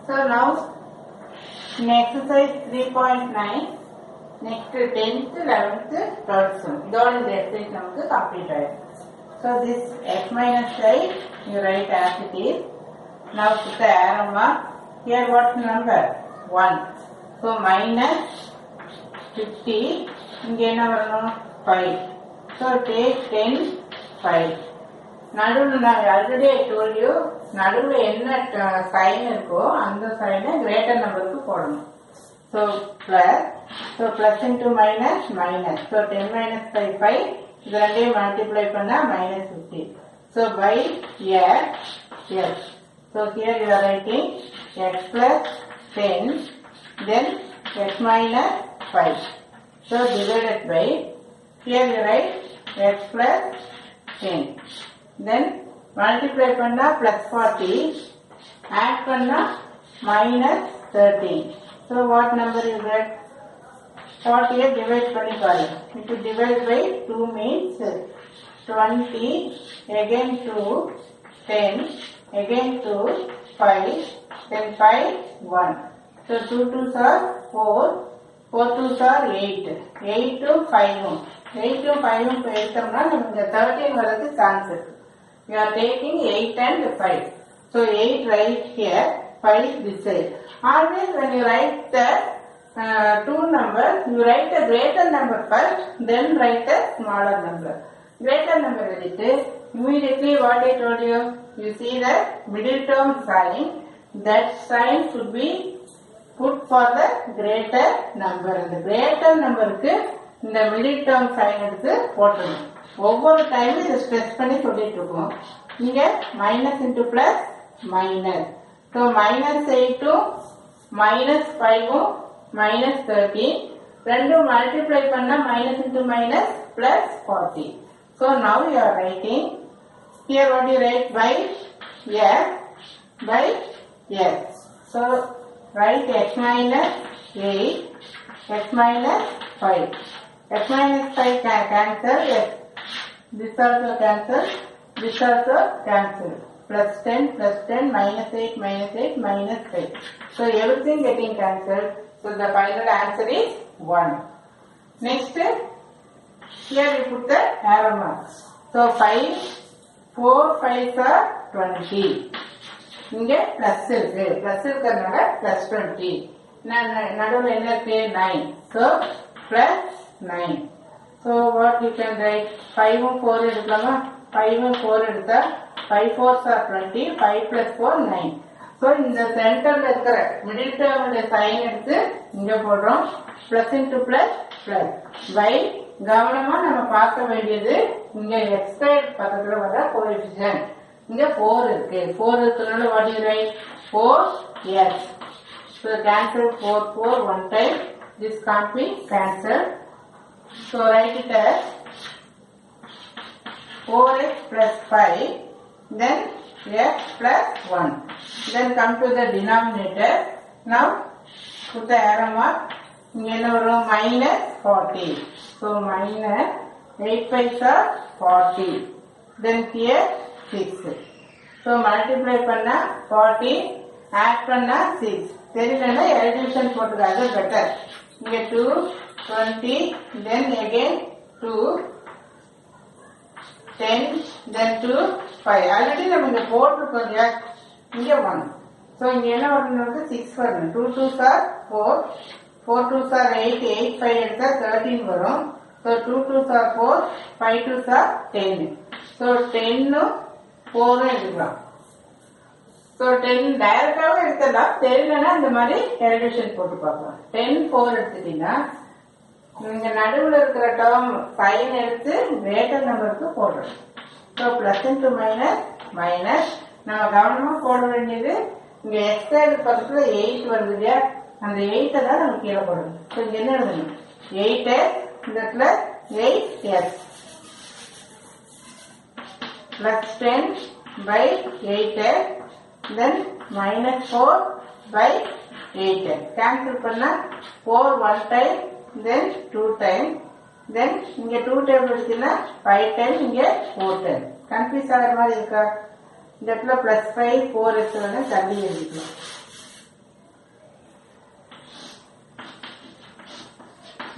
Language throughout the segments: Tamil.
So now in exercise 3.9 next 10th, 11th, 12th இதோட இந்த exercise நமக்கு complete ஆயிடும். So this x minus y you write as it is. Now put the arrow mark. Here what number? 1. So minus 50 இங்க என்ன வரணும் 5. So take 10, 5. நடுவில் நான் ஆல்ரெடி ஐ டோல் யூ நடுவில் என்ன சைன் இருக்கோ அந்த சைனை கிரேட்டர் நம்பருக்கு போடணும் so plus so plus into minus minus so ten minus five five இது ரெண்டையும் மல்டிப்ளை பண்ணால் minus fifty so by x s so here you are writing x plus ten then x minus five so divided by here you write x plus ten then multiply பண்ணா plus 40 add பண்ணா minus 13 so what number you get 40 ஐ divide பண்ணி பாருங்க if you divide by 2 means 20 again 2 10 again 2 5 then 5 1 so 2 2s are 4 4 2s are 8 8 to 5 8 to 5 இப்போ எடுத்தோம்னா நமக்கு 13 வரது சான்ஸ் இருக்கு you are taking 8 and 5. So 8 right here, 5 this side. Always when you write the uh, two number, you write the greater number first, then write the smaller number. Greater number with immediately what I told you, you see the middle term sign, that sign should be put for the greater number. இந்த greater numberக்கு இந்த மிடில் டேர்ம் சைன் எடுத்து போட்டுருணும் ஒவ்வொரு டைமும் இதை ஸ்ட்ரெஸ் பண்ணி சொல்லிட்டு இருக்கோம் இங்க minus into plus minus so minus எயிட்டும் மைனஸ் ஃபைவும் மைனஸ் தேர்ட்டீன் ரெண்டும் மல்டிப்ளை பண்ணா minus into minus plus forty so now you are writing here what you write by s by s so write x minus eight x minus 5. x minus 5 can cancel, yes. This also cancel, this also cancel. Plus 10, plus 10, minus 8, minus 8, minus 5. So everything getting cancelled. So the final answer is 1. Next, here we put the arrow mark. So 5, 4 5s are 20. இங்க பிளஸ் இருக்கு பிளஸ் இருக்கிறதுனால பிளஸ் டுவெண்ட்டி நடுவில் என்ன இருக்கு nine so plus nine so what you can write ஃபைவும் ஃபோர் எடுக்கலாமா ஃபைவும் ஃபோர் எடுத்தா five fours are twenty five plus four nine so இந்த சென்டர்ல இருக்கிற மிடில் டேர்முடைய சைன் எடுத்து இங்க போடுறோம் plus into plus plus by கவனமா நம்ம பார்க்க வேண்டியது இங்க எக்ஸ்பைர் பக்கத்துல வர கோஎஃபிஷியன்ட் இங்க ஃபோர் இருக்கு ஃபோர் இருக்கிறதுனால what you write four s So cancel 4, 4 one time. This can't be cancelled. So write it as 4x plus 5, then x plus 1. Then come to the denominator. Now put the arrow mark. இங்க என்ன வரும் minus 40. So minus 8 5 are 40. Then here 6. So multiply பண்ணா 40, add பண்ணா 6. தெரியலன்னா எடிஷன் போட்டுக்காது பெட்டர் இங்க two twenty then again two ten then two five already நம்ம இங்க போட்டிருக்கோம் இல்லையா இங்க ஒன் ஸோ இங்க என்ன வரணும் சிக்ஸ் வரணும் two two are four four two are eight eight five எடுத்தா தேர்ட்டீன் வரும் so two two are four five two are ten so டென்னும் ஃபோரும் எடுக்கலாம் ஸோ டென் டைரக்டாகவும் எடுத்துடலாம் தெரியலன்னா இந்த மாதிரி எலிவேஷன் போட்டு பார்க்கலாம் டென் ஃபோர் எடுத்துட்டீங்கன்னா இங்க நடுவில் இருக்கிற டேர்ம் சைன் எடுத்து கிரேட்டர் நம்பருக்கு போடுறோம் so plus into minus minus நம்ம கவனமா போட வேண்டியது இங்க எக்ஸ்ட்ரா பக்கத்துல எயிட் வருது இல்லையா அந்த எயிட்டை தான் நம்ம கீழே போடணும் ஸோ இங்க என்ன எழுதணும் எயிட் இந்த இடத்துல eight s plus ten by eight then minus 4 by 8 cancel பண்ணா 4 one time then 2 time then இங்க 2 time எடுத்தீங்கன்னா 5 time இங்க 4 time கன்ஃபியூஸ் ஆகிற மாதிரி இருக்கா இந்த இடத்துல பிளஸ் ஃபைவ் ஃபோர் இருக்கிறத தள்ளி எழுதிக்கலாம்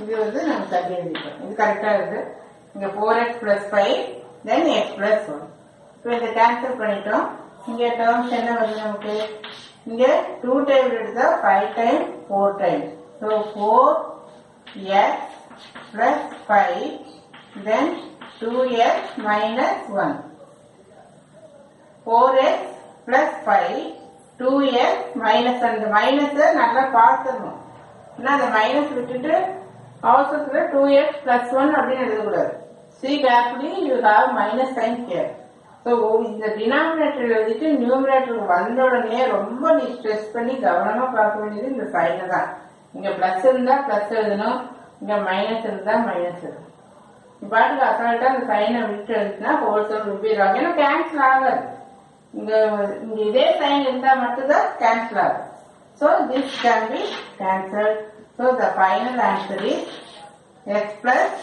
இது வந்து நம்ம தள்ளி எழுதிட்டோம் இது கரெக்டா இருக்கு இங்க four x plus five then x plus one இப்போ இதை கேன்சல் பண்ணிட்டோம் இங்க டேர்ம்ஸ் என்ன வருது நமக்கு இங்க டூ டைம் எடுத்தா five time four time so four x plus five then two x minus one four x plus five two x minus அந்த மைனஸ் நல்லா பார்த்துடணும் ஏன்னா அந்த மைனஸ் விட்டுட்டு அவசரத்துல டூ எக்ஸ் பிளஸ் ஒன் அப்படின்னு எழுதக்கூடாது see carefully you have minus sign care so இந்த டினாமினேட்டர் எழுதிட்டு நியூமினேட்டருக்கு வந்த உடனே ரொம்ப நீ ஸ்ட்ரெஸ் பண்ணி கவனமா பார்க்க வேண்டியது இந்த சைனை தான் இங்க பிளஸ் இருந்தா பிளஸ் எழுதணும் இங்க மைனஸ் இருந்தா மைனஸ் எழுதணும் நீ பாட்டுக்கு அசால்ட்டா அந்த சைனை விட்டு எழுதினா ஹோல்சேல் ருபிடுறாங்க ஏன்னா கேன்சல் ஆகாது இங்க இங்க இதே சைன் இருந்தா மட்டும்தான் கேன்சல் ஆகும் so this can be cancel so the final answer is x plus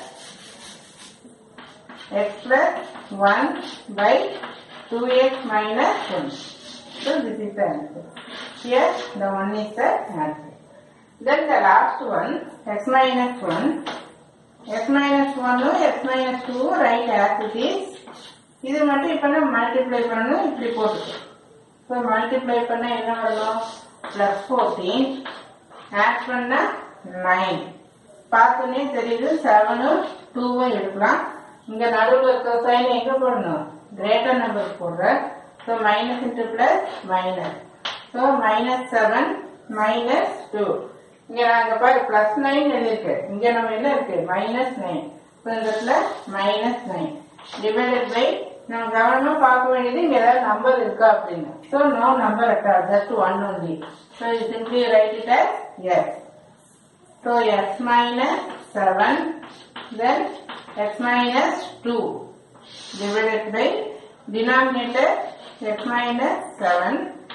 x plus 1 by 2x minus 1. So this is the answer. Here the 1 is the answer. Then the last one, x minus 1. x minus 1 x minus 2 write as it is. இது மட்டும் இப்ப நம்ம மல்டிப்ளை பண்ணணும் இப்படி போட்டுக்கோ ஸோ மல்டிப்ளை பண்ண என்ன வரணும் பிளஸ் ஃபோர்டீன் ஆட் பண்ண நைன் பார்த்தோன்னே தெரியுது செவனும் டூவும் எடுக்கலாம் இங்க நடுவில் இருக்க சைன் எங்க போடணும் கிரேட்டர் நம்பர் போடுற so minus into plus minus so minus seven minus two இங்க நாங்க பாரு பிளஸ் நைன் எழுதிருக்கு இங்க நம்ம என்ன இருக்கு மைனஸ் நைன் ஸோ இந்த இடத்துல மைனஸ் நைன் டிவைடட் பை நம்ம கவனமா பார்க்க வேண்டியது இங்க ஏதாவது நம்பர் இருக்கா அப்படின்னு ஸோ நோ நம்பர் இருக்கா ஜஸ்ட் ஒன் ஒன்லி ஸோ இது simply write it as as So x minus 7 then x minus 2 divided by denominator x minus 7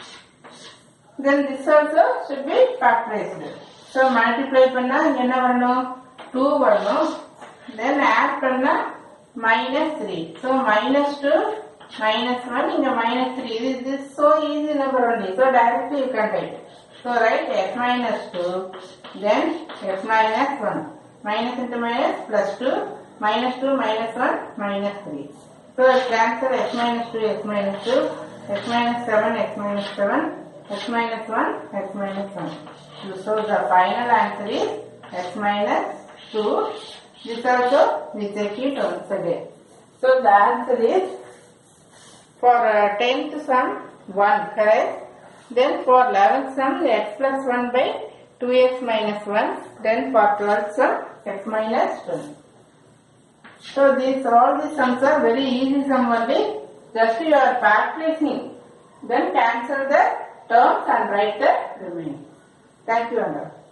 then this also should be factorized. So multiply பண்ணா இங்க என்ன வரணும் 2 வரணும் then add பண்ணா minus 3. So minus 2 minus 1 இங்க minus 3. This this is so easy number only. So directly you can write. So write x minus 2 then x minus 1. Minus into minus plus 2 minus 2 minus 1 minus 3. So cancel x minus 2 x minus 2 x minus 7 x minus 7 x minus 1 x minus 1. So the final answer is x minus 2. This also we check it once again. So the answer is for uh, 10th sum 1 correct. Then for 11th sum x plus 1 by 2x minus 1. Then for 12th sum x minus 2. So these all these sums are very easy sum only. Just you are factorizing. Then cancel the terms and write the remaining. Thank you, Anna.